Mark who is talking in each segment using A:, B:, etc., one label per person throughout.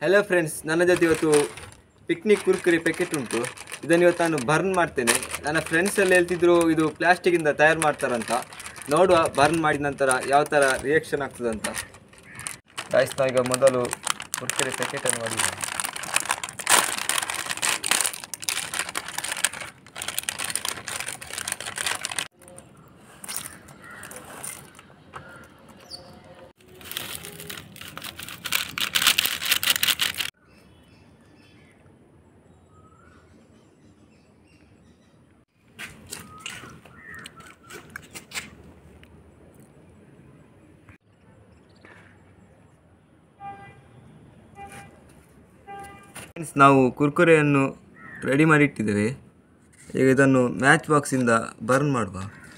A: hello friends ನನ್ನ ಜೊತೆ ಇವತ್ತು ಪಿಕ್ನಿಕ್ ಕುರ್ಕುರಿ ಪ್ಯಾಕೆಟ್ ಉಂಟು ಇದನ್ನು ಇವತ್ತು ನಾನು ಬರ್ನ್ ಮಾಡ್ತೇನೆ ನನ್ನ ಫ್ರೆಂಡ್ಸ್ ಎಲ್ಲ ಹೇಳ್ತಿದ್ರು ಇದು ಪ್ಲಾಸ್ಟಿಕ್ಕಿಂದ ತಯಾರು ಮಾಡ್ತಾರಂತ ನೋಡುವ ಬರ್ನ್ ಮಾಡಿದ ನಂತರ ಯಾವ ಥರ ರಿಯಾಕ್ಷನ್ ಆಗ್ತದಂತ ಗಾಯ್ಸ್ ನಾವೀಗ ಮೊದಲು ಕುರ್ಕುರಿ ಪ್ಯಾಕೆಟನ್ನು ಮಾಡಿದ್ದೇವೆ ಫ್ರೆಂಡ್ಸ್ ನಾವು ಕುರ್ಕುರೆಯನ್ನು ರೆಡಿ ಮಾಡಿ ಇಟ್ಟಿದ್ದೇವೆ ಈಗ ಇದನ್ನು ಮ್ಯಾಚ್ ಬಾಕ್ಸಿಂದ ಬರ್ನ್ ಮಾಡುವ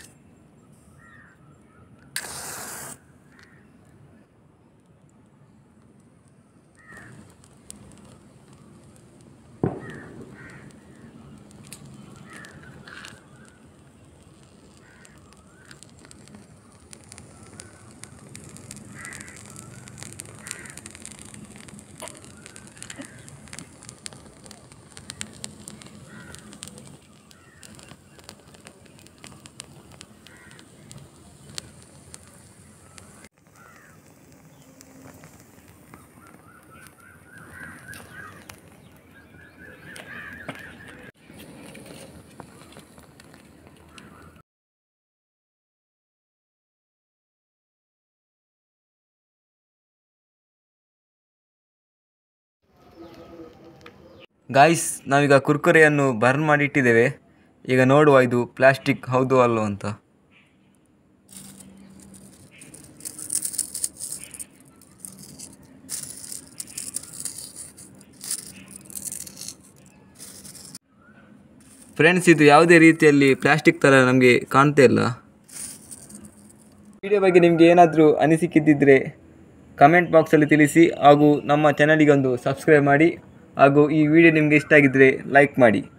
A: ಗಾಯ್ಸ್ ನಾವೀಗ ಕುರ್ಕುರೆಯನ್ನು ಬರ್ನ್ ಮಾಡಿ ಇಟ್ಟಿದ್ದೇವೆ ಈಗ ನೋಡುವ ಇದು ಪ್ಲಾಸ್ಟಿಕ್ ಹೌದು ಅಲ್ಲೋ ಅಂತ ಫ್ರೆಂಡ್ಸ್ ಇದು ಯಾವುದೇ ರೀತಿಯಲ್ಲಿ ಪ್ಲಾಸ್ಟಿಕ್ ಥರ ನಮಗೆ ಕಾಣ್ತಾ ಇಲ್ಲ ವಿಡಿಯೋ ಬಗ್ಗೆ ನಿಮಗೆ ಏನಾದರೂ ಅನಿಸಿಕಿದ್ದಿದ್ರೆ ಕಮೆಂಟ್ ಬಾಕ್ಸಲ್ಲಿ ತಿಳಿಸಿ ಹಾಗೂ ನಮ್ಮ ಚಾನಲಿಗೆ ಒಂದು ಸಬ್ಸ್ಕ್ರೈಬ್ ಮಾಡಿ ಹಾಗೂ ಈ ವಿಡಿಯೋ ನಿಮಗೆ ಇಷ್ಟ ಆಗಿದ್ದರೆ ಲೈಕ್ ಮಾಡಿ